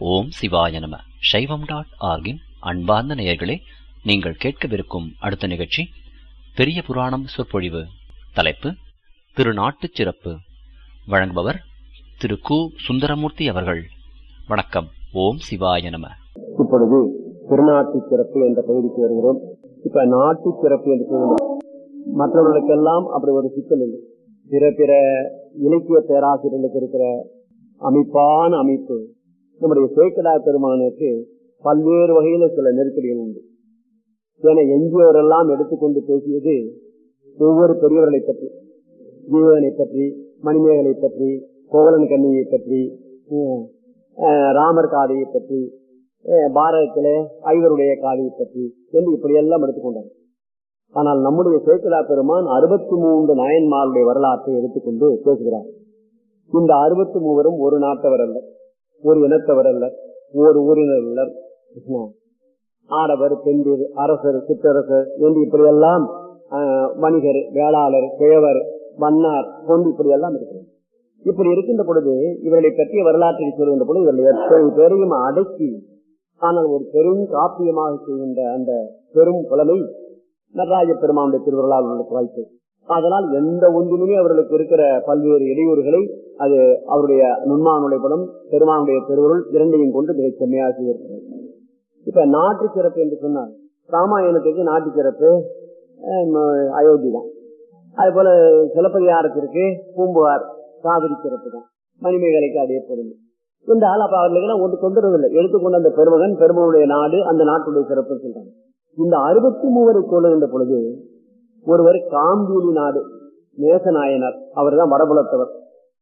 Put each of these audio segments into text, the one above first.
ஓம் சிவாய நம சைவம் டாட் ஆர்கின் அன்பார்ந்த நேயர்களே நீங்கள் கேட்கவிருக்கும் அடுத்த நிகழ்ச்சி பெரிய புராணம் சொற்பொழிவு தலைப்பு திருநாட்டுச் சிறப்பு வழங்குபவர் திரு கு சுந்தரமூர்த்தி அவர்கள் வணக்கம் ஓம் சிவாய நம இப்பொழுது திருநாட்டு சிறப்பு என்ற பகுதிக்கு வருகிறோம் இப்ப நாட்டு சிறப்பு என்று சொல்லுங்கள் மற்றவர்களுக்கெல்லாம் அப்படி ஒரு சிக்கல் இல்லை பிற பிற இலக்கிய பேராசிரியர்களுக்கு இருக்கிற அமைப்பான அமைப்பு நம்முடைய சேக்கடா பெருமானுக்கு பல்வேறு வகையில சில நெருக்கடிகள் உண்டு என எஞ்சியோரெல்லாம் எடுத்துக்கொண்டு பேசியது ஒவ்வொரு பெரியவர்களை பற்றி ஜீவனை பற்றி மணிமேகலை பற்றி கோவலன் கண்ணியை பற்றி அஹ், ராமர் காதையை பற்றி அஹ், பாரதத்திலே ஐவருடைய காதையை பற்றி என்று இப்படி எல்லாம் எடுத்துக்கொண்டார் ஆனால் நம்முடைய சேக்கிலா பெருமான் அறுபத்தி மூன்று நாயன்மாருடைய வரலாற்றை எடுத்துக்கொண்டு பேசுகிறார் இந்த அறுபத்தி மூவரும் ஒரு நாட்டவர் அல்ல ஒரு இனத்தவர் அல்ல ஒரு ஊரினர் அல்லர் ஆடவர் பெண்டீர் அரசர் சிற்றரசர் என்று இப்படியெல்லாம் ஆஹ், வணிகர் வேளாளர் கிழவர் மன்னார் போன்று இப்படியெல்லாம் இருக்கிறது இப்படி இருக்கின்ற பொழுது இவர்களை பற்றிய வரலாற்றை சொல்கின்ற பொழுது இவர்கள் எத்தனை பேரையும் அடக்கி ஆனால் ஒரு பெரும் காப்பியமாக செய்கின்ற அந்த பெரும் புலமை நடராஜ பெருமானுடைய திருவிழாவில் உங்களுக்கு வாய்ப்பு அதனால் எந்த ஒன்றிலுமே அவர்களுக்கு இருக்கிற பல்வேறு இடையூறுகளை அது அவருடைய நுண்மானுடைய படம் பெருமானுடைய திருவுருள் இரண்டையும் கொண்டு மிகச் செம்மையாக செய்திருக்கிறது இப்ப நாட்டு சிறப்பு என்று சொன்னார் ராமாயணத்துக்கு நாட்டு சிறப்பு அஹ், அயோத்தி தான் அது போல சிலப்பதிகாரத்திற்கு பூம்புகார் காவிரி சிறப்பு தான் மணிமேகலைக்கு அதே பொருள் என்றால் அப்ப அவர்களுக்கு ஒன்று தொந்தரவில்லை எடுத்துக்கொண்ட அந்த பெருமகன் பெருமனுடைய நாடு அந்த நாட்டுடைய சிறப்பு சொல்றாங்க இந்த அறுபத்தி மூவரை கொள்ளுகின்ற பொழுது ஒருவர் காம்பூலி நாடு நேசநாயனார் அவர் தான் வடபுலத்தவர்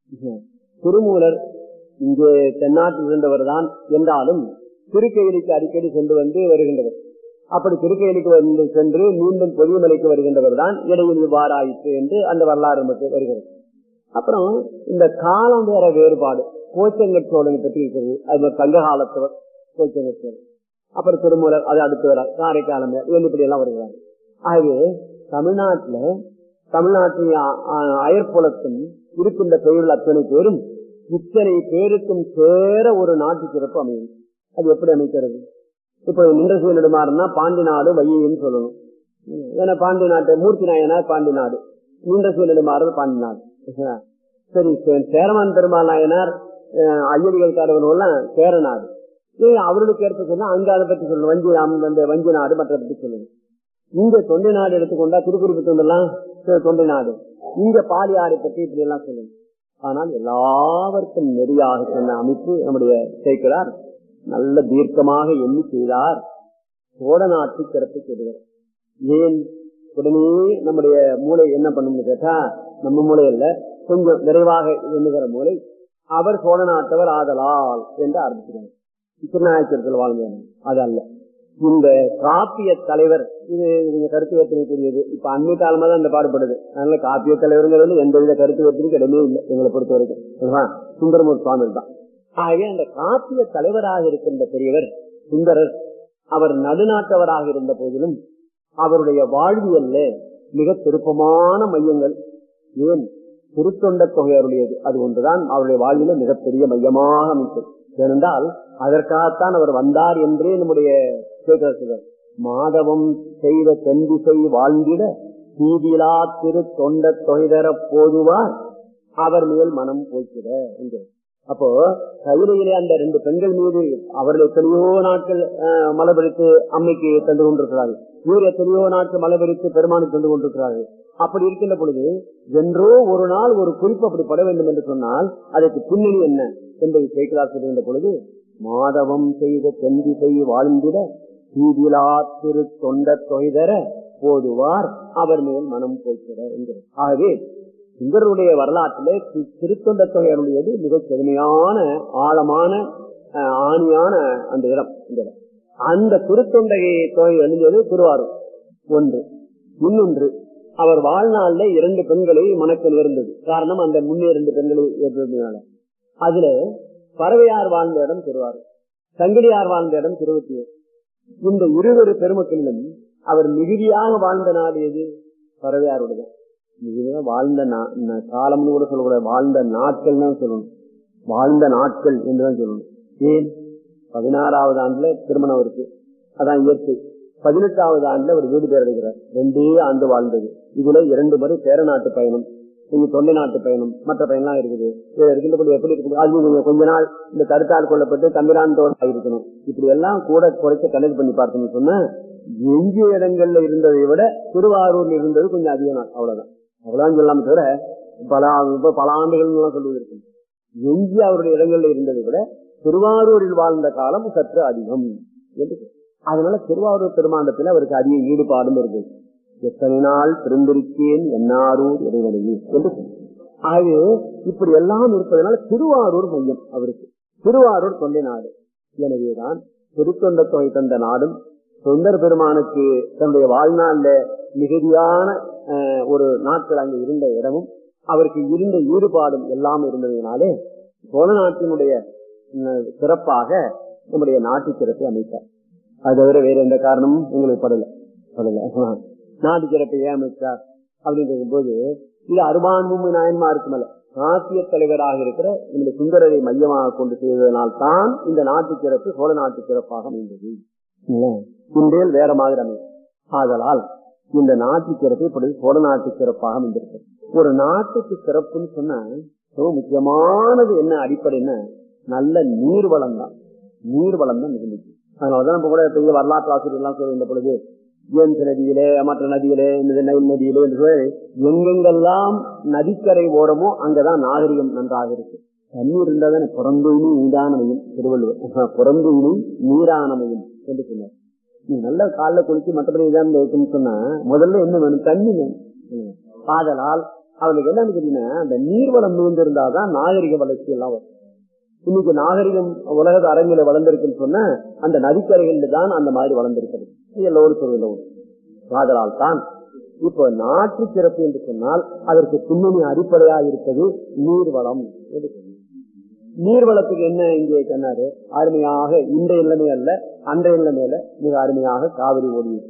திருமூலர் இங்கே தென்னாட்டில் இருந்தவர் தான் என்றாலும் திருக்கையிலுக்கு அடிக்கடி சென்று வந்து வருகின்றவர் அப்படி திருக்கையிலுக்கு வந்து சென்று மீண்டும் பொதியமலைக்கு வருகின்றவர் தான் இடையில் இவ்வாறு ஆயிற்று என்று அந்த வரலாறு நமக்கு வருகிறது அப்புறம் இந்த காலம் வேற வேறுபாடு கோச்சங்கட் சோழனை பற்றி இருக்கிறது அது மாதிரி சங்க காலத்தவர் கோச்சங்கட் சோழன் அப்புறம் திருமூலர் அது அடுத்து வர காரைக்காலம் இப்படி எல்லாம் வருகிறார் ஆகவே தமிழ்நாட்டுல தமிழ்நாட்டின் அ- அ- அயற்புலத்தும் இருக்கின்ற பெயர்கள் அத்தனை பேரும் இத்தனை பேருக்கும் சேர ஒரு நாட்டு சிறப்பு அமையும் அது எப்படி அமைக்கிறது இப்ப நின்றசூர் நெடுமாறுனா பாண்டி நாடு வையைன்னு சொல்லணும் உம், ஏன்னா பாண்டி நாட்டு மூர்த்தி நாயனார் பாண்டி நாடு நின்றசூர் நெடுமாறு பாண்டி நாடு சரிங்களா? சரி சே- சேரமான் பெருமாள் நாயனார் அஹ், ஐயடிகள் காரவர்கள்லாம் சேர நாடு ஏய், அவர்களுக்கு ஏற்ப சொன்னா அங்க அதை பத்தி சொல்லணும் வஞ்சி அம்- அந்த வஞ்சி நாடு மற்ற பத்தி சொல்லணும் இங்க தொண்டை நாடு எடுத்துக்கொண்டா திருக்குறிப்பு தொண்டெல்லாம் சரி, தொண்டை நாடு இங்க பாலியாரை பற்றி இப்படி எல்லாம் சொல்லணும் ஆனால் எல்லாவருக்கும் நெறியாக சொன்ன அமைப்பு நம்முடைய சேர்க்கிறார் நல்ல தீர்க்கமாக எண்ணி செய்தார் சோழ நாட்டு சிறப்பு சொல்லுவார் ஏன் உடனே நம்முடைய மூளை என்ன பண்ணும்னு கேட்டா நம்ம மூளை இல்ல கொஞ்சம் விரைவாக எண்ணுகிற மூளை அவர் சோழ நாட்டவர் ஆதலால் என்று ஆரம்பிக்கிறார் திருநாயக்கத்தில் வாழ்ந்தவன் அது அல்ல இந்த காப்பிய தலைவர் இது நீங்க கருத்து வேற்றுமைக்குரியது இப்ப அண்மை காலமா தான் இந்த பாடுபடுது அதனால காப்பிய தலைவருங்கிறது வந்து எந்தவித கருத்து வேற்றுமைக்கு இடமே இல்லை எங்களை பொறுத்த வரைக்கும் சரிங்களா? சுந்தரமூர் சுவாமி தான் ஆகவே அந்த காப்பிய தலைவராக இருக்கின்ற பெரியவர் சுந்தரர் அவர் நடுநாட்டவராக இருந்த போதிலும் அவருடைய வாழ்வியல்ல மிக திருப்பமான மையங்கள் ஏன் திருத்தொண்ட தொகையருடையது அது ஒன்றுதான் அவருடைய வாழ்வில மிகப்பெரிய மையமாக அமைத்தது ஏனென்றால் அதற்காகத்தான் அவர் வந்தார் என்றே நம்முடைய சேகரசுவர் மாதவம் செய்த தென்திசை வாழ்ந்திட தீதிலா திரு தொண்ட தொகைதர போதுவார் அவர் மேல் மனம் போய்க்கிட என்கிறார் அப்போ கையிலே அந்த ரெண்டு பெண்கள் மீது அவர்கள் எத்தனையோ நாட்கள் அஹ், மலபரித்து அம்மைக்கு தந்து கொண்டிருக்கிறார்கள் இவர் எத்தனையோ நாட்கள் மலபரித்து பெருமானுக்கு தந்து கொண்டிருக்கிறார்கள் அப்படி இருக்கின்ற பொழுது என்றோ ஒரு நாள் ஒரு குறிப்பு அப்படி பட வேண்டும் என்று சொன்னால் அதற்கு பின்னணி என்ன என்பதை சேர்க்கிறார் சொல்கின்ற பொழுது மாதவம் செய்த தென்திசை வாழ்ந்திட தீதிலா திரு தொண்ட தொய்தர போதுவார் அவர் மேல் மனம் போய்க்கிற என்கிறார் ஆகவே சுந்தருடைய வரலாற்றிலே தி- திருத்தொண்ட தொகையருடையது மிக செழுமையான ஆழமான அஹ், ஆணியான அந்த இடம் இந்த இடம் அந்த திருத்தொண்டகை தொகை எழுந்தது திருவாரூர் ஒன்று இன்னொன்று அவர் வாழ்நாளில் இரண்டு பெண்களை மணக்க நேர்ந்தது காரணம் அந்த முன்னே இரண்டு பெண்களை ஏற்றதுனால அதுல பறவையார் வாழ்ந்த இடம் திருவாரூர் சங்கிலியார் வாழ்ந்த இடம் திருவத்தியூர் இந்த இருவரு பெருமக்களிலும் அவர் மிகுதியாக வாழ்ந்த நாடு எது பறவையாருடைய மிகுதியாக வாழ்ந்த நா- ந- காலம்னு கூட சொல்லக்கூடாது வாழ்ந்த நாட்கள் தான் சொல்லணும் வாழ்ந்த நாட்கள் என்றுதான் சொல்லணும் ஏன் பதினாறாவது ஆண்டுல திருமணம் இருக்கு அதான் இயற்கை பதினெட்டாவது ஆண்டுல ஒரு வீடு பேர் எடுக்கிறார் ரெண்டே ஆண்டு வாழ்ந்தது இதுல இரண்டு முறை பேரநாட்டு பயணம் இங்க தொண்டை நாட்டு பயணம் மற்ற பயணம்லாம் இருக்குது இது இருக்கின்றபடி எப்படி இருக்குது அது நீங்க கொஞ்ச நாள் இந்த கருத்தால் கொள்ளப்பட்டு தம்பிரான் தோட்டம் இருக்கணும் இப்படி எல்லாம் கூட குறைச்ச கணக்கு பண்ணி பார்த்தோம்னு சொன்னா எஞ்சிய இடங்கள்ல இருந்ததை விட திருவாரூர்ல இருந்தது கொஞ்சம் அதிக நாள் அவ்வளவுதான் அவ்வளவுதான் சொல்லாம தவிர பல இப்ப பல ஆண்டுகள் எல்லாம் சொல்லுவதற்கு எஞ்சி அவருடைய இடங்கள்ல இருந்ததை விட திருவாரூரில் வாழ்ந்த காலம் சற்று அதிகம் என்று சொல்றார். அதனால திருவாரூர் பெருமாண்டத்தில் அவருக்கு அதிக ஈடுபாடும் இருந்தது எத்தனை நாள் பிறந்திருக்கேன் என்னாரூர் இறைவனையே என்று சொன்னார். ஆகவே இப்படி எல்லாம் இருப்பதனால திருவாரூர் மையம் அவருக்கு திருவாரூர் தொண்டை நாடு எனவேதான் திருத்தொண்ட தொகை தந்த நாடும் தொண்டர் பெருமானுக்கு தன்னுடைய வாழ்நாள்ல மிகுதியான அஹ், ஒரு நாட்கள் அங்கு இருந்த இடமும் அவருக்கு இருந்த ஈடுபாடும் எல்லாம் இருந்ததினாலே சோழ நாட்டினுடைய உம், சிறப்பாக நம்முடைய நாட்டு சிறப்பை அமைத்தார் அது தவிர வேற எந்த காரணமும் எங்களுக்கு படல படல நாட்டு சிறப்பை ஏன் அமைத்தார் அப்படிங்கிற போது இது அருமான்பூமி நாயன்மாருக்கு மேல ஆசிய தலைவராக இருக்கிற இந்த சுந்தரரை மையமாக கொண்டு செய்ததனால் தான் இந்த நாட்டு சிறப்பு சோழ நாட்டு சிறப்பாக அமைந்தது இன்றேல் வேற மாதிரி அமையும் ஆதலால் இந்த நாட்டு சிறப்பு இப்படி சோழ நாட்டு சிறப்பாக அமைந்திருக்கிறது ஒரு நாட்டுக்கு சிறப்புன்னு சொன்னா ரொம்ப முக்கியமானது என்ன அடிப்படைன்னா நல்ல நீர் வளம் தான் நீர் வளம் தான் மிகுந்துச்சு அதனாலதான் நம்ம கூட பெரிய வரலாற்று ஆசிரியர் எல்லாம் சொல்லுகின்ற பொழுது ஏன்ஸ் நதியிலே மற்ற நதியிலே இந்த நைல் நதியிலே என்று சொல்லி எங்கெங்கெல்லாம் நதிக்கரை ஓரமோ அங்கதான் நாகரிகம் நன்றாக இருக்கு தண்ணீர் இருந்தால் தானே புறந்தூய்மை நீதானமையும் திருவள்ளுவர் புறந்தூய்மை நீரானமையும் என்று சொன்னார் நீ நல்ல காலைல குளிச்சு மற்றபடி இதான் இருக்குன்னு சொன்னா முதல்ல என்ன வேணும் தண்ணி வேணும் ம். ஆதலால் அவனுக்கு என்னன்னு தெரியுமா அந்த நீர்வளம் மிகுந்திருந்தாதான் நாகரிக வளர்ச்சி எல்லாம் வரும் இன்னைக்கு நாகரிகம் உலக அரங்கில வளர்ந்திருக்குன்னு சொன்னா அந்த நதிக்கரைகளில் தான் அந்த மாதிரி வளர்ந்திருக்கிறது இது எல்லோரும் சொல்லுவோம் ஆதலால் தான் இப்போ நாட்டு சிறப்பு என்று சொன்னால் அதற்கு பின்னணி அடிப்படையாக இருப்பது நீர்வளம் என்று சொல்லுவோம். நீர்வளத்துக்கு என்ன இங்கே சொன்னாரு அருமையாக இன்றைய நிலைமை அல்ல அன்றைய நிலைமையில மிக அருமையாக காவிரி ஓடியது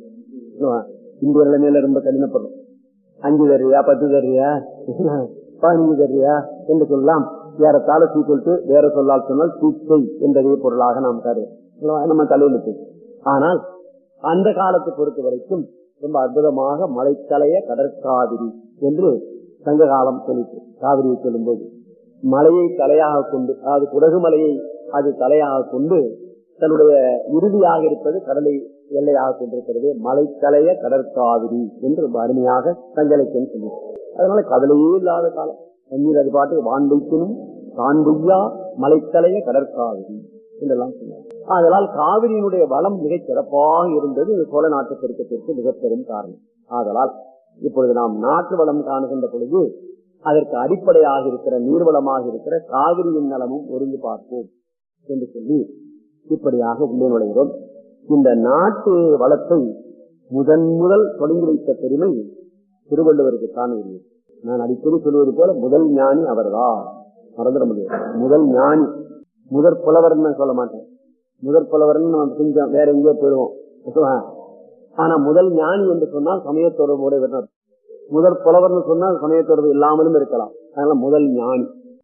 இன்றைய நிலைமையில ரொம்ப கடினப்படும் அஞ்சு தர்றியா பத்து தர்றியா பதினஞ்சு தர்றியா என்று சொல்லலாம் ஏறத்தாழ சீக்கிரத்து வேற சொல்லால் சொன்னால் தீச்சை என்றதே பொருளாக நாம் கருது நம்ம தலையெழுத்து ஆனால் அந்த காலத்தை பொறுத்த வரைக்கும் ரொம்ப அற்புதமாக மலைத்தலைய கடற்காவிரி என்று சங்க காலம் சொல்லிட்டு காவிரியை சொல்லும்போது மலையை தலையாக கொண்டு அதாவது குடகு மலையை அது தலையாக கொண்டு தன்னுடைய இறுதியாக இருப்பது கடலை எல்லையாக கொண்டிருக்கிறது மலைத்தலைய கடற்காவிரி என்று ரொம்ப அருமையாக சங்கலைக்கன் சொல்லி அதனால கடலையே இல்லாத காலம் தண்ணீர் அது பாட்டு வான்வைக்கணும் காண்புய்யா மலைத்தலைய கடற்காவிரி என்றெல்லாம் சொன்னார் அதனால் காவிரியினுடைய வளம் மிகச் சிறப்பாக இருந்தது இது சோழ நாட்டு பெருக்கத்திற்கு மிக பெரும் காரணம் ஆதலால் இப்பொழுது நாம் நாட்டு வளம் காணுகின்ற பொழுது அதற்கு அடிப்படையாக இருக்கிற நீர்வளமாக இருக்கிற காவிரியின் நலமும் ஒருங்கு பார்ப்போம் என்று சொல்லி இப்படியாக உள்ளே நுழைகிறோம் இந்த நாட்டு வளத்தை முதன் முதல் தொடங்கி வைத்த பெருமை திருவள்ளுவருக்கு தான் உரியது நான் அடிக்கடி சொல்வது போல முதல் ஞானி அவர்தான் மறந்துட முடியாது முதல் ஞானி முதற் புலவர்னு சொல்ல மாட்டேன் முதற் புலவர்னு நம்ம கொஞ்சம் வேற எங்கேயோ போயிடுவோம் ஆனா முதல் ஞானி என்று சொன்னால் சமயத்தொடர்பு உடையவர் முதற் புலவர்னு சொன்னால் சமயத்தொடர்பு இல்லாமலும் இருக்கலாம் அதனால முதல் ஞானி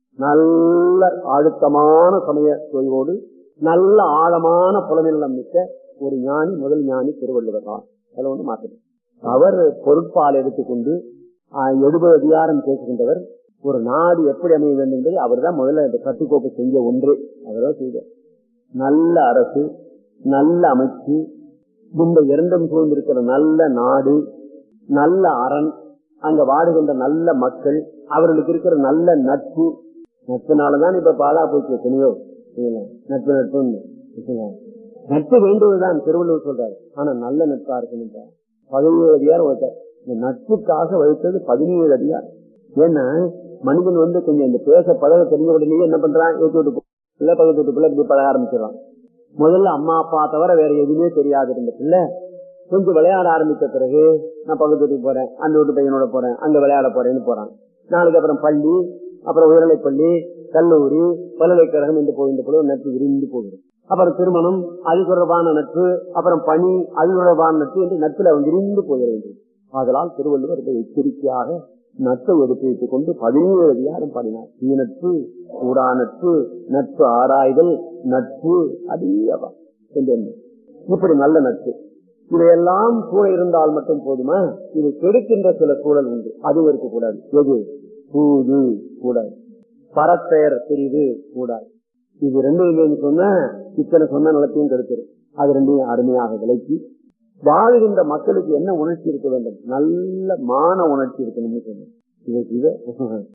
நல்ல அழுத்தமான சமய தொழிலோடு நல்ல ஆழமான புலநிலம் மிக்க ஒரு ஞானி முதல் ஞானி திருவள்ளுவர் தான் அதுல ஒன்று மாற்றம் அவர் பொருட்பால் எடுத்துக்கொண்டு ஆஹ், எழுபது அதிகாரம் பேசுகின்றவர் ஒரு நாடு எப்படி அமைய வேண்டும் என்பதை அவர் தான் முதல்ல இந்த கட்டுக்கோப்பு செஞ்ச ஒன்று அவர்தான் செய்தார் நல்ல அரசு நல்ல அமைச்சு இந்த இரண்டும் சூழ்ந்திருக்கிற நல்ல நாடு நல்ல அரண் அங்க வாடுகின்ற நல்ல மக்கள் அவர்களுக்கு இருக்கிற நல்ல நட்பு நட்புனாலதான் இப்ப பாலா போச்சு எத்தனையோ இல்லைங்களா? நட்பு நட்புன்னு இல்லைங்களா? நட்பு வேண்டுவதுதான் திருவள்ளுவர் சொல்றாரு ஆனா நல்ல நட்பா இருக்கணும் பதினேழு அதிகாரம் வச்சார் இந்த நட்புக்காக வகுத்தது பதினேழு அதிகாரம் ஏன்னா மனிதன் வந்து கொஞ்சம் இந்த பேச பழக தெரிஞ்ச உடனே என்ன பண்றான் ஏற்றி விட்டு போ- பிள்ளை பக்கத்து விட்டு பிள்ளை இப்படி பழக ஆரம்பிச்சிடறான் முதல்ல அம்மா அப்பா தவிர வேற எதுவுமே தெரியாது இருந்த பிள்ளை கொஞ்சம் விளையாட ஆரம்பித்த பிறகு நான் பக்கத்து வீட்டுக்கு போறேன் அந்த வீட்டு பையனோட போறேன் அங்க விளையாட போறேன்னு போறான் நாளைக்கு அப்புறம் பள்ளி அப்புறம் உயர்நிலை பள்ளி கல்லூரி பல்கலைக்கழகம் என்று போகின்ற பொழுது நட்பு விரிந்து போகுது அப்புறம் திருமணம் அது தொடர்பான நட்பு அப்புறம் பணி அது தொடர்பான நட்பு என்று நட்புல அவன் விரிந்து போகிறது அதனால் திருவள்ளுவர் இதை எச்சரிக்கையாக நட்பை எடுத்து வைத்துக் கொண்டு பதினேழு அதிகாரம் பாடினார் தீநட்பு கூடா நட்பு நட்பு ஆராய்தல் நட்பு அதிகவா என்று இப்படி நல்ல நட்பு இதையெல்லாம் கூட இருந்தால் மட்டும் போதுமா இது கெடுக்கின்ற சில சூழல் உண்டு அதுவும் இருக்கக்கூடாது எது பூது கூடாது பரப்பெயர் பிரிவு கூடாது இது ரெண்டு சொன்ன இத்தனை சொன்ன நிலத்தையும் கெடுத்துரும் அது ரெண்டையும் அருமையாக விளக்கி வாழ்கின்ற மக்களுக்கு என்ன உணர்ச்சி இருக்க வேண்டும் நல்ல மான உணர்ச்சி இருக்கணும்னு சொன்னேன் இதை